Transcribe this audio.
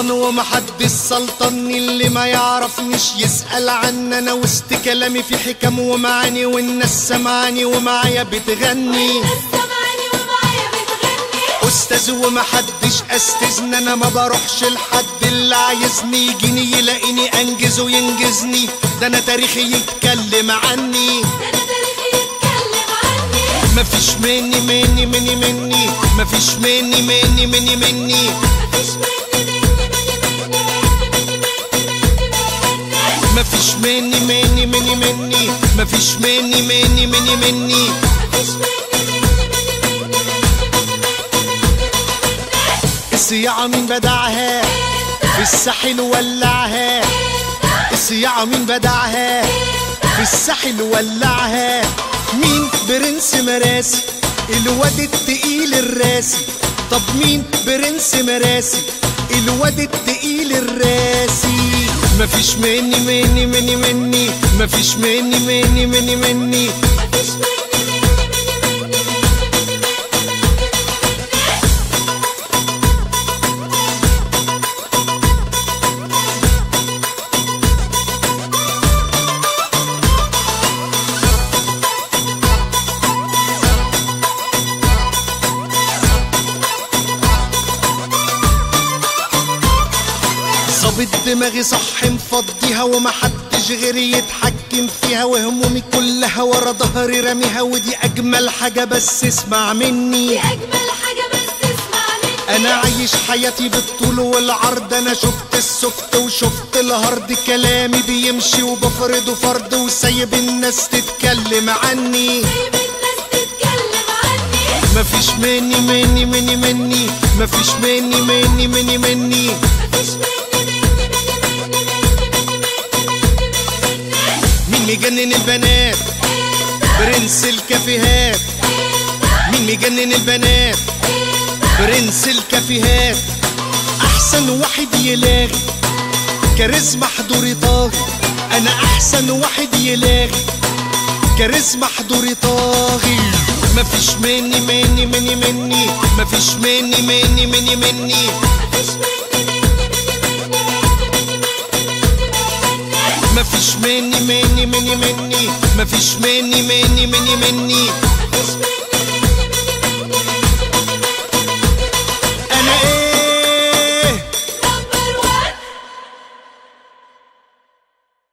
سلطان ومحدش سلطني اللي ما يعرفنيش يسأل عني انا وسط كلامي في حكم ومعاني والناس سمعاني ومعايا بتغني سمعني ومعايا بتغني استاذ ومحدش استاذني انا ما بروحش لحد اللي عايزني يجيني يلاقيني انجز وينجزني ده انا تاريخي يتكلم عني ده انا تاريخي يتكلم عني مفيش مني مني مني مني مفيش مني مني مني مني مفيش مني مني مني مني مني مني مني مني مفيش مني مني مني مني مفيش مني مني مني مني مفيش مني مني مني مني الصياعة مين بدعها في الساحل ولعها الصياعة مين بدعها في الساحل ولعها مين برنس مراسي الواد التقيل الراسي طب مين برنس مراسي الواد التقيل الراسي مفيش مني مني مني مني مفيش مني مني مني مني مفيش مني مني مني مني ظابط دماغي صح مفضيها ومحدش غيري يتحكم فيها وهمومي كلها ورا ظهري راميها ودي اجمل حاجة بس اسمع دي مني اجمل حاجه بس اسمع مني انا عايش حياتي بالطول والعرض انا شفت السفت وشفت الهرد كلامي بيمشي وبفرضه فرض وسايب الناس تتكلم عني سايب الناس تتكلم عني مفيش مني مني مني مني مفيش مني مني مني مني مفيش مني مني مني مني مني مين مجنن البنات برنس الكافيهات مين مجنن البنات برنس الكافيهات احسن واحد يلاغي كاريزما حضوري طاغي انا احسن واحد يلاغي كاريزما حضوري طاغي مفيش مني مني مني مني مفيش مني مني مني مني مفيش مني مني مني مني مني مني مني مفيش مني مني مني مني مني مني مفيش مني